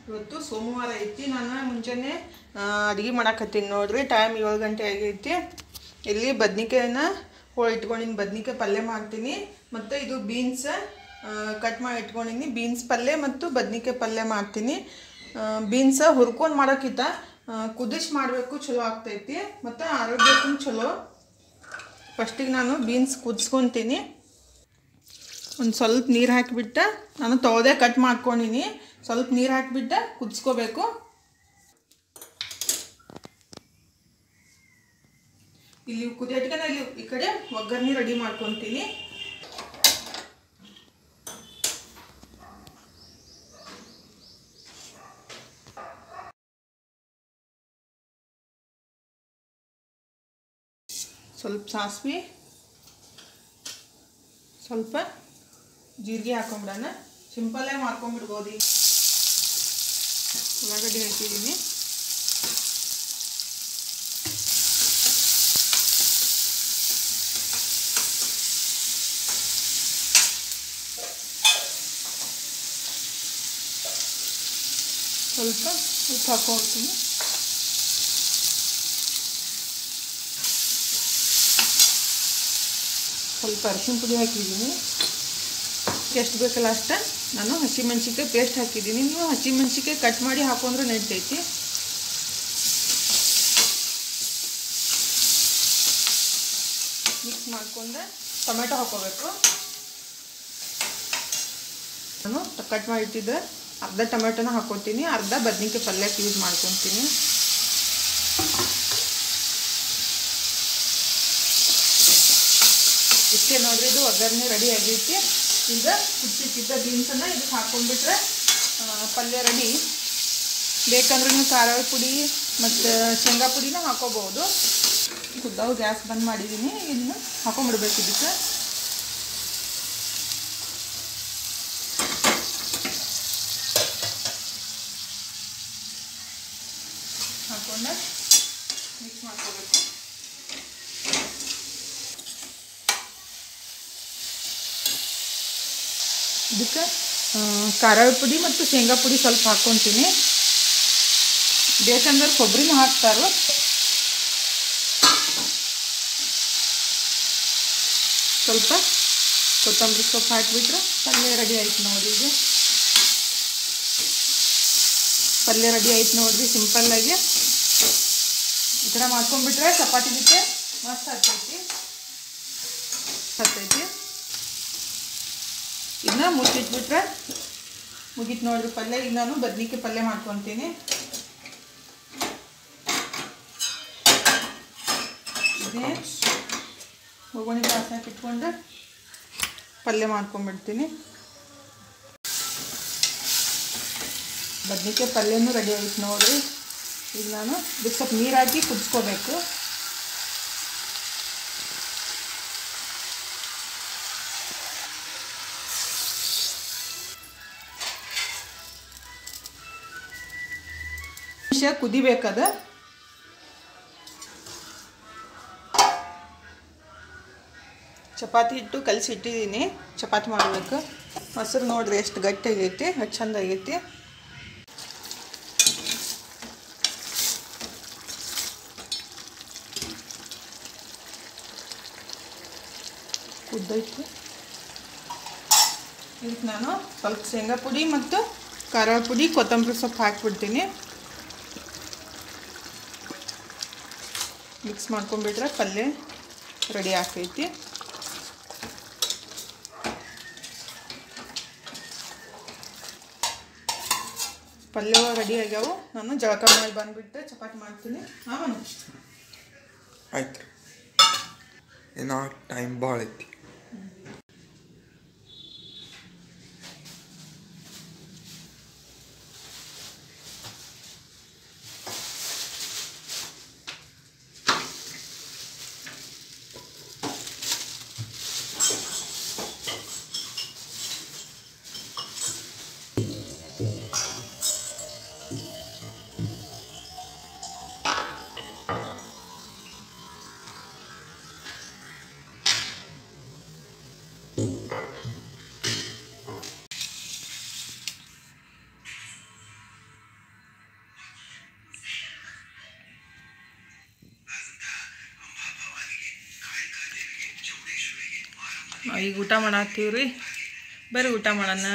ಇವತ್ತು ಸೋಮವಾರ ಐತಿ ನಾನು ಮುಂಜಾನೆ ಅಡುಗೆ ಮಾಡಾಕತ್ತೀನಿ ನೋಡ್ರಿ ಟೈಮ್ ಏಳು ಗಂಟೆ ಆಗೈತಿ ಇಲ್ಲಿ ಬದ್ನಿಕಾಯಿನ ಹೋಳು ಇಟ್ಕೊಂಡಿನಿ ಬದ್ನಿಕಾಯಿ ಪಲ್ಯ ಮಾಡ್ತೀನಿ ಮತ್ತು ಇದು ಬೀನ್ಸ್ ಕಟ್ ಮಾಡಿ ಇಟ್ಕೊಂಡಿನಿ ಬೀನ್ಸ್ ಪಲ್ಯ ಮತ್ತು ಬದ್ನಿಕಾಯಿ ಪಲ್ಯ ಮಾಡ್ತೀನಿ ಬೀನ್ಸ ಹುರ್ಕೊಂಡು ಮಾಡೋಕ್ಕಿಂತ ಕುದಿಸಿ ಮಾಡಬೇಕು ಚಲೋ ಆಗ್ತೈತಿ ಮತ್ತು ಆರೋಗ್ಯಕ್ಕೂ ಚಲೋ ಫಸ್ಟಿಗೆ ನಾನು ಬೀನ್ಸ್ ಕುದಿಸ್ಕೊತೀನಿ ಒಂದು ಸ್ವಲ್ಪ ನೀರು ಹಾಕಿಬಿಟ್ಟು ನಾನು ತೊಳೆದೇ ಕಟ್ ಮಾಡ್ಕೊಂಡಿನಿ ಸ್ವಲ್ಪ ನೀರು ಹಾಕಿಬಿಟ್ಟು ಕುದಿಸ್ಕೋಬೇಕು ಇಲ್ಲಿ ಕುದಿಯೋಟ್ಗೆ ಇಲ್ಲಿ ಈ ಕಡೆ ಒಗ್ಗರಣೆ ರೆಡಿ ಮಾಡ್ಕೊತೀನಿ ಸ್ವಲ್ಪ ಸಾಸಿವೆ ಸ್ವಲ್ಪ ಜೀರಿಗೆ ಹಾಕೊಂಬಿಡೋಣ ಸಿಂಪಲ್ಲೇ ಮಾಡ್ಕೊಂಬಿಡ್ಬೋದು ಈಗ ಉಳ್ಳಾಗಡ್ಡಿ ಹಾಕಿದ್ದೀನಿ ಸ್ವಲ್ಪ ಉಪ್ಪು ಹಾಕೊಳ್ತೀನಿ ಸ್ವಲ್ಪ ಅರಿಶಿನ ಪುಡಿ ಹಾಕಿದ್ದೀನಿ ಎಷ್ಟು ಬೇಕಲ್ಲ ಅಷ್ಟು ನಾನು ಹಸಿಮೆಣ್ಸಿಕಾಯಿ ಪೇಸ್ಟ್ ಹಾಕಿದ್ದೀನಿ ನೀವು ಹಸಿಮೆಣ್ಸಿಕಾಯಿ ಕಟ್ ಮಾಡಿ ಹಾಕೊಂಡ್ರೆ ನಡಿತೈತಿ ಮಿಕ್ಸ್ ಮಾಡ್ಕೊಂಡು ಟೊಮೆಟೊ ಹಾಕೋಬೇಕು ನಾನು ಕಟ್ ಮಾಡಿಟ್ಟಿದ್ದೆ ಅರ್ಧ ಟೊಮೆಟೊನ ಹಾಕೋತೀನಿ ಅರ್ಧ ಬದ್ನಿಕಾಯಿ ಪಲ್ಯಕ್ಕೆ ಯೂಸ್ ಮಾಡ್ಕೊತೀನಿ ಇಷ್ಟೇ ನೋಡ್ರಿ ಇದು ಒಗ್ಗರಣೆ ರೆಡಿ ಆಗೈತಿ ಈಗ ಕುಚ್ಚಿಟ್ಟಿದ್ದ ಬೀನ್ಸನ್ನು ಇದಕ್ಕೆ ಹಾಕೊಂಡ್ಬಿಟ್ರೆ ಆ, ಪಲ್ಯ ರೆಡಿ ಬೇಕಂದ್ರೆ ನೀವು ಖಾರ ಪುಡಿ ಮತ್ತು ಶೇಂಗಾ ಪುಡಿನ ಹಾಕೋಬಹುದು ಕುದ್ದಾವು ಗ್ಯಾಸ್ ಬಂದ್ ಮಾಡಿದ್ದೀನಿ ಇನ್ನು ಹಾಕೊಂಡ್ಬಿಡ್ಬೇಕು ಇದಕ್ಕೆ ಹಾಕೊಂಡು ಮಿಕ್ಸ್ ಮಾಡ್ಕೋಬೇಕು ಇದಕ್ಕೆ ಖಾರ ಪುಡಿ ಮತ್ತು ಶೇಂಗಾ ಪುಡಿ ಸ್ವಲ್ಪ ಹಾಕ್ಕೊತೀನಿ ಬೇಕಂದ್ರೆ ಕೊಬ್ಬರಿನೂ ಹಾಕ್ತಾರೆ ಸ್ವಲ್ಪ ಕೊತ್ತಂಬರಿ ಸೊಪ್ಪು ಹಾಕಿಬಿಟ್ರೆ ಪಲ್ಯ ರೆಡಿ ಆಯ್ತು ನೋಡಿ ಇದು ಪಲ್ಯ ರೆಡಿ ಆಯ್ತು ನೋಡ್ರಿ ಸಿಂಪಲ್ಲಾಗಿ ಈ ಥರ ಮಾಡ್ಕೊಂಡ್ಬಿಟ್ರೆ ಚಪಾತಿ ಜೊತೆ ಮಸ್ತ್ ಆಗ್ತೈತಿ ಆಗ್ತೈತಿ ಇದನ್ನ ಮುಚ್ಚಿಟ್ಬಿಟ್ರೆ ಮುಗೀತು ನೋಡ್ರಿ ಪಲ್ಯ ಈಗ ನಾನು ಬದ್ನಿಕಾಯಿ ಪಲ್ಯ ಮಾಡ್ಕೊತೀನಿ ಇದೇ ಒಗ್ಗರಣೆ ಗ್ಲಾಸ್ ಹಾಕಿಟ್ಕೊಂಡು ಪಲ್ಯ ಮಾಡ್ಕೊಂಡ್ಬಿಡ್ತೀನಿ ಬದ್ನಿಕಾಯಿ ಪಲ್ಯನೂ ರೆಡಿ ಆಯ್ತು ನೋಡ್ರಿ ಈಗ ನಾನು ಇದಕ್ಕೆ ಸ್ವಲ್ಪ ನೀರು ಹಾಕಿ ಕುದಿಸ್ಕೋಬೇಕು ನಿಮಿಷ ಕುದಿಬೇಕದ ಚಪಾತಿ ಹಿಟ್ಟು ಕಲಸಿ ಇಟ್ಟಿದ್ದೀನಿ ಚಪಾತಿ ಮಾಡಬೇಕು ಮೊಸರು ನೋಡ್ರಿ ಎಷ್ಟು ಗಟ್ಟಿ ಆಗೈತಿ ಎಷ್ಟು ಚಂದ ಆಗೈತಿ ಕುದ್ದೈತಿ ಇದಕ್ಕೆ ನಾನು ಸ್ವಲ್ಪ ಶೇಂಗಾ ಪುಡಿ ಮತ್ತು ಖಾರ ಪುಡಿ ಕೊತ್ತಂಬರಿ ಸೊಪ್ಪು ಹಾಕ್ಬಿಡ್ತೀನಿ ಮಿಕ್ಸ್ ಮಾಡ್ಕೊಂಡ್ಬಿಟ್ರೆ ಪಲ್ಯ ರೆಡಿ ಆಗ್ತೈತಿ ಪಲ್ಯ ರೆಡಿ ಆಗ್ಯಾವು ನಾನು ಜಳಕ ಮಾಡಿ ಬಂದುಬಿಟ್ಟು ಚಪಾತಿ ಮಾಡ್ತೀನಿ ಹಾಂ ಆಯ್ತು ಇನ್ನು ಟೈಮ್ ಭಾಳ ಐತಿ ಈಗ ಊಟ ಮಾಡತ್ತೀವಿ ರೀ ಬರ್ರಿ ಊಟ ಮಾಡೋಣ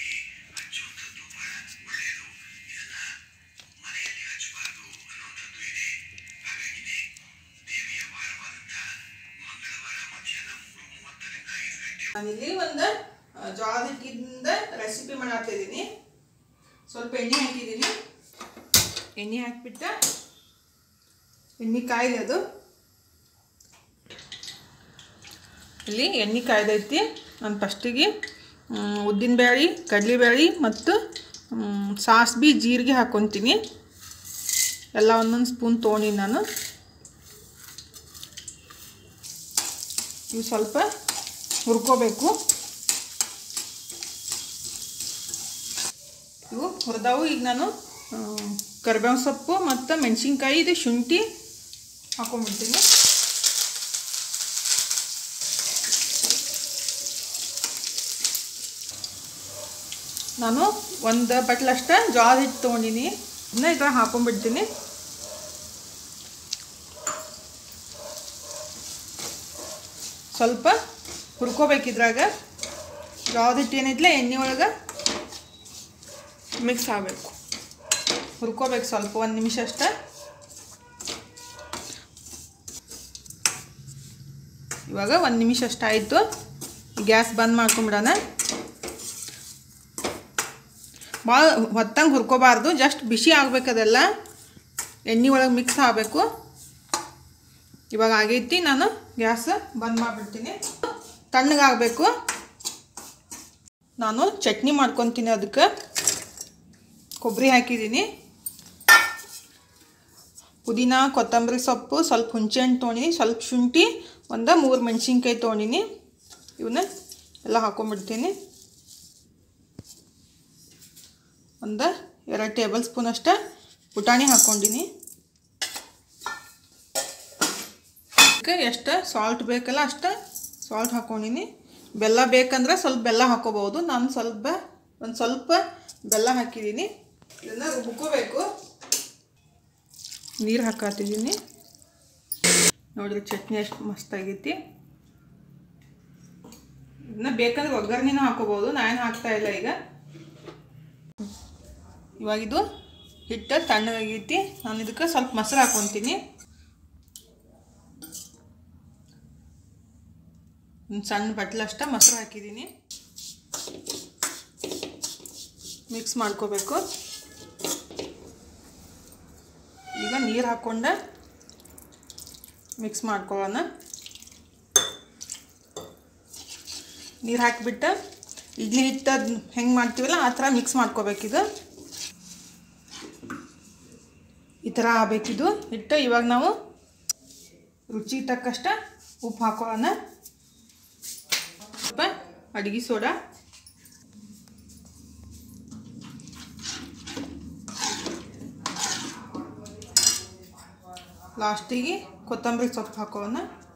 ನಾನಿಲ್ಲಿ ಒಂದು ಆ, ಜೋಳದ ಹಿಟ್ಟಿಂದ ರೆಸಿಪಿ ಮಾಡತ್ತಿದ್ದೀನಿ ಸ್ವಲ್ಪ ಎಣ್ಣೆ ಹಾಕಿದ್ದೀನಿ ಎಣ್ಣೆ ಹಾಕ್ಬಿಟ್ಟು ಎಣ್ಣೆ ಕಾಯಿಲೆ ಅದು ಇಲ್ಲಿ ಎಣ್ಣೆ ಕಾಯ್ದೈತಿ ನಾನು ಫಸ್ಟಿಗೆ ಉದ್ದಿನಬೇಳೆ ಕಡಲೆಬೇಳೆ ಮತ್ತು ಮ್, ಸಾಸ್ಬಿ ಜೀರಿಗೆ ಹಾಕ್ಕೊತೀನಿ ಎಲ್ಲ ಒಂದೊಂದು ಸ್ಪೂನ್ ತೊಗೊಂಡಿನಿ ನಾನು ಇವು ಸ್ವಲ್ಪ ಹುರ್ಕೋಬೇಕು ಇವು ಹುರಿದವು ಈಗ ನಾನು ಕರಿಬೇವು ಸೊಪ್ಪು ಮತ್ತು ಮೆಣಸಿನ್ಕಾಯಿ ಇದು ಶುಂಠಿ ಹಾಕೊಂಡ್ಬಿಡ್ತೀನಿ ನಾನು ಒಂದು ಬಟ್ಲಷ್ಟ ಜೋಳದ ಹಿಟ್ಟು ತೊಗೊಂಡಿನಿ ಇದನ್ನ ಇದ್ರಾಗ ಹಾಕೊಂಡ್ಬಿಡ್ತೀನಿ ಸ್ವಲ್ಪ ಹುರ್ಕೋಬೇಕಿದ್ರಾಗ ಜೋಳದ ಹಿಟ್ಟು ಏನೈತಿಲ್ಲ ಎಣ್ಣೆ ಒಳಗೆ ಮಿಕ್ಸ್ ಆಗಬೇಕು ಹುರ್ಕೋಬೇಕು ಸ್ವಲ್ಪ ಒಂದು ನಿಮಿಷ ಅಷ್ಟೇ ಇವಾಗ ಒಂದು ನಿಮಿಷ ಅಷ್ಟು ಆಯಿತು ಗ್ಯಾಸ್ ಬಂದ್ ಮಾಡ್ಕೊಂಬಿಡೋಣ ಭಾಳ ಹೊತ್ತಂಗೆ ಹುರ್ಕೋಬಾರ್ದು ಜಸ್ಟ್ ಬಿಸಿ ಆಗ್ಬೇಕದೆಲ್ಲ ಎಣ್ಣೆ ಒಳಗೆ ಮಿಕ್ಸ್ ಆಗಬೇಕು ಇವಾಗ ಆಗೈತಿ ನಾನು ಗ್ಯಾಸ್ ಬಂದ್ ಮಾಡಿಬಿಡ್ತೀನಿ ತಣ್ಣಗಾಗಬೇಕು ನಾನು ಚಟ್ನಿ ಮಾಡ್ಕೊತೀನಿ ಅದಕ್ಕೆ ಕೊಬ್ಬರಿ ಹಾಕಿದ್ದೀನಿ ಪುದೀನ ಕೊತ್ತಂಬರಿ ಸೊಪ್ಪು ಸ್ವಲ್ಪ ಹುಣಸೆಹಣ್ಣು ತೊಗೊಂಡಿನಿ ಸ್ವಲ್ಪ ಶುಂಠಿ ಒಂದು ಮೂರು ಮೆಣಸಿನ್ಕಾಯಿ ತೊಗೊಂಡಿನಿ ಇವನ್ನ ಎಲ್ಲ ಹಾಕೊಂಡ್ಬಿಡ್ತೀನಿ ಒಂದು ಎರಡು ಟೇಬಲ್ ಸ್ಪೂನ್ ಅಷ್ಟು ಪುಟಾಣಿ ಹಾಕ್ಕೊಂಡಿನಿ ಅದಕ್ಕೆ ಎಷ್ಟು ಸಾಲ್ಟ್ ಬೇಕಲ್ಲ ಅಷ್ಟು ಸಾಲ್ಟ್ ಹಾಕ್ಕೊಂಡಿನಿ ಬೆಲ್ಲ ಬೇಕಂದ್ರೆ ಸ್ವಲ್ಪ ಬೆಲ್ಲ ಹಾಕೋಬೋದು ನಾನು ಸ್ವಲ್ಪ ಒಂದು ಸ್ವಲ್ಪ ಬೆಲ್ಲ ಹಾಕಿದ್ದೀನಿ ಇದನ್ನು ರುಬ್ಕೋಬೇಕು ನೀರು ಹಾಕಾತಿದ್ದೀನಿ ನೋಡ್ರಿ ಚಟ್ನಿ ಎಷ್ಟು ಮಸ್ತಾಗೈತಿ ಇದನ್ನ ಬೇಕಂದ್ರೆ ಒಗ್ಗರಣೆನೂ ಹಾಕೋಬೋದು ನಾನೇನು ಹಾಕ್ತಾ ಇಲ್ಲ ಈಗ ಇವಾಗ ಇದು ಹಿಟ್ಟು ತಣ್ಣಗಾಗೈತಿ ನಾನು ಇದಕ್ಕೆ ಸ್ವಲ್ಪ ಮೊಸರು ಹಾಕೊತೀನಿ ಒಂದು ಸಣ್ಣ ಬಟ್ಲಷ್ಟ ಮೊಸರು ಹಾಕಿದ್ದೀನಿ ಮಿಕ್ಸ್ ಮಾಡ್ಕೋಬೇಕು ಈಗ ನೀರು ಹಾಕ್ಕೊಂಡೆ ಮಿಕ್ಸ್ ಮಾಡ್ಕೊಳ್ಳೋಣ ನೀರು ಹಾಕಿಬಿಟ್ಟು ಇಡ್ಲಿ ಹಿಟ್ಟು ಹೆಂಗೆ ಮಾಡ್ತೀವಲ್ಲ ಆ ಥರ ಮಿಕ್ಸ್ ಮಾಡ್ಕೋಬೇಕಿದು ಈ ಥರ ಆಗಬೇಕಿದು ಹಿಟ್ಟು ಇವಾಗ ನಾವು ರುಚಿಗೆ ತಕ್ಕಷ್ಟ ಉಪ್ಪು ಹಾಕೊಳ್ಳೋಣ ಸ್ವಲ್ಪ ಅಡುಗೆ ಸೋಡಾ ಲಾಸ್ಟಿಗೆ ಕೊತ್ತಂಬರಿ ಸೊಪ್ಪು ಹಾಕೋಣ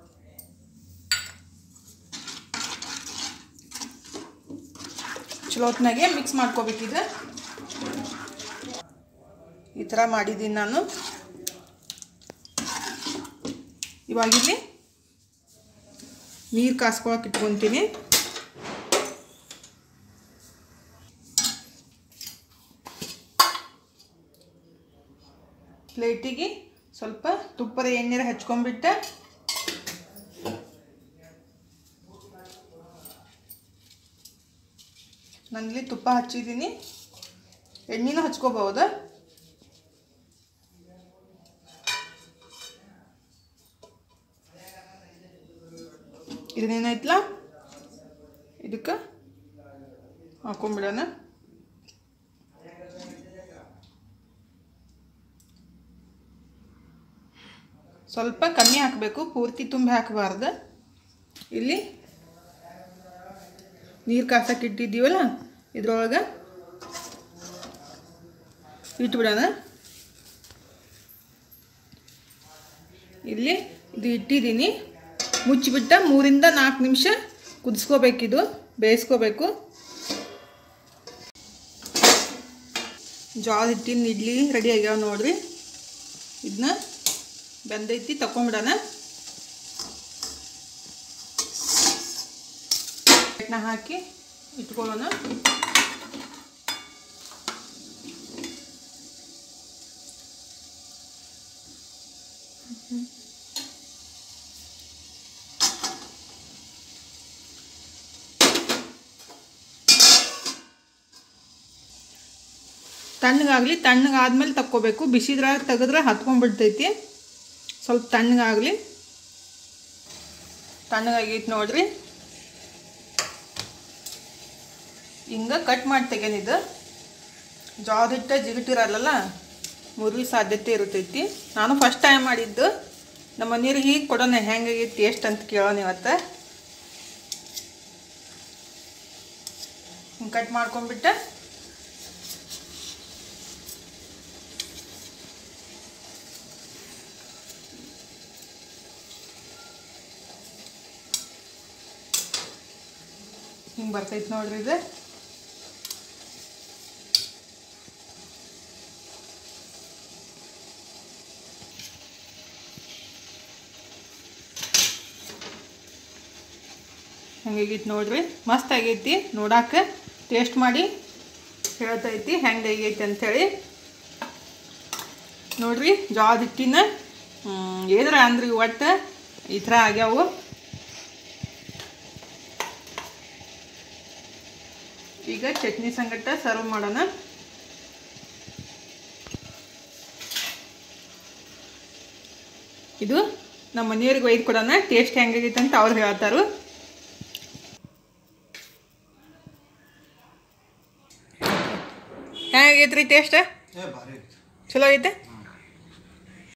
ಚಲೋ ಹೊತ್ನಾಗೆ ಮಿಕ್ಸ್ ಮಾಡ್ಕೋಬೇಕಿದೆ ಈ ಥರ ಮಾಡಿದ್ದೀನಿ ನಾನು ಇವಾಗಿಲ್ಲಿ ನೀರು ಕಾಸ್ಕೊಳಕ್ಕೆ ಇಟ್ಕೊತೀನಿ ಪ್ಲೇಟಿಗೆ ಸ್ವಲ್ಪ ತುಪ್ಪದ ಎಣ್ಣೆ ಹಚ್ಕೊಂಡ್ಬಿಟ್ಟು ನಾನಿಲ್ಲಿ ತುಪ್ಪ ಹಚ್ಚಿದ್ದೀನಿ ಎಣ್ಣೆನೂ ಹಚ್ಕೋಬಹುದು ಇದನ್ನೇನೈತಲ್ಲ ಇದಕ್ಕೆ ಹಾಕೊಂಡ್ಬಿಡೋಣ ಸ್ವಲ್ಪ ಕಮ್ಮಿ ಹಾಕಬೇಕು ಪೂರ್ತಿ ತುಂಬಿ ಹಾಕಬಾರ್ದು ಇಲ್ಲಿ ನೀರು ಕಾಸಕ್ಕೆ ಇಟ್ಟಿದ್ದೀವಲ್ಲ ಇದ್ರೊಳಗೆ ಇಟ್ಬಿಡೋಣ ಇಲ್ಲಿ ಇದು ಇಟ್ಟಿದ್ದೀನಿ ಮುಚ್ಚಿಬಿಟ್ಟ ಮೂರಿಂದ ನಾಲ್ಕು ನಿಮಿಷ ಕುದಿಸ್ಕೋಬೇಕಿದು ಬೇಯಿಸ್ಕೋಬೇಕು ಜೋಳದ ಹಿಟ್ಟಿನ ಇಡ್ಲಿ ರೆಡಿ ಆಗ್ಯಾವ ನೋಡ್ರಿ ಇದನ್ನ ಬೆಂದೈತಿ ತಗೊಂಬಿಡೋಣ ಎಣ್ಣೆ ಹಾಕಿ ಇಟ್ಕೊಳ್ಳೋಣ ತಣ್ಣಗಾಗಲಿ ತಣ್ಣಗಾದ್ಮೇಲೆ ತಕ್ಕೋಬೇಕು ಬಿಸಿದ್ರಾಗ ತೆಗೆದ್ರೆ ಹತ್ಕೊಂಡ್ಬಿಡ್ತೈತಿ ಸ್ವಲ್ಪ ತಣ್ಣಗಾಗಲಿ ತಣ್ಣಗಾಗೈತೆ ನೋಡ್ರಿ ಹಿಂಗೆ ಕಟ್ ಮಾಡಿ ತೆಗೇನಿದು ಜೋಳದ ಹಿಟ್ಟ ಜಿಗಿಟಿರಲ್ಲ ಮುರಿ ಸಾಧ್ಯತೆ ಇರ್ತೈತಿ ನಾನು ಫಸ್ಟ್ ಟೈಮ್ ಮಾಡಿದ್ದು ನಮ್ಮ ಮನೆಯವ್ರಿಗೆ ಹೀಗೆ ಕೊಡೋಣ ಹೆಂಗಾಗೈತಿ ಟೇಸ್ಟ್ ಅಂತ ಕೇಳೋಣ ಇವತ್ತು ಹಿಂಗೆ ಕಟ್ ಮಾಡ್ಕೊಂಡ್ಬಿಟ್ಟು ಹಿಂಗೆ ಬರ್ತೈತೆ ನೋಡ್ರಿ ಇದು ಹೆಂಗಾಗೈತಿ ನೋಡ್ರಿ ಮಸ್ತ್ ಆಗೈತಿ ನೋಡಾಕ ಟೇಸ್ಟ್ ಮಾಡಿ ಹೇಳ್ತೈತಿ ಹೆಂಗೆ ಆಗೈತಿ ಅಂಥೇಳಿ ನೋಡ್ರಿ ಜೋಳದ ಹಿಟ್ಟಿನ ಏನಾರ ಅಂದ್ರಿ ಒಟ್ಟು ಈ ಥರ ಆಗ್ಯಾವು ಈಗ ಚಟ್ನಿ ಸಂಗಟ ಸರ್ವ್ ಮಾಡೋಣ ಇದು ನಮ್ಮ ಮನೆಯವ್ರಿಗೆ ಒಯ್ದು ಕೊಡೋಣ ಟೇಸ್ಟ್ ಹೆಂಗಾಗೈತೆ ಅಂತ ಅವ್ರು ಹೇಳ್ತಾರು ಹೇಗೈತ್ರಿ ಟೇಸ್ಟ್ ಏ ಭಾರಿ ಐತಿ ಚಲೋ ಐತೆ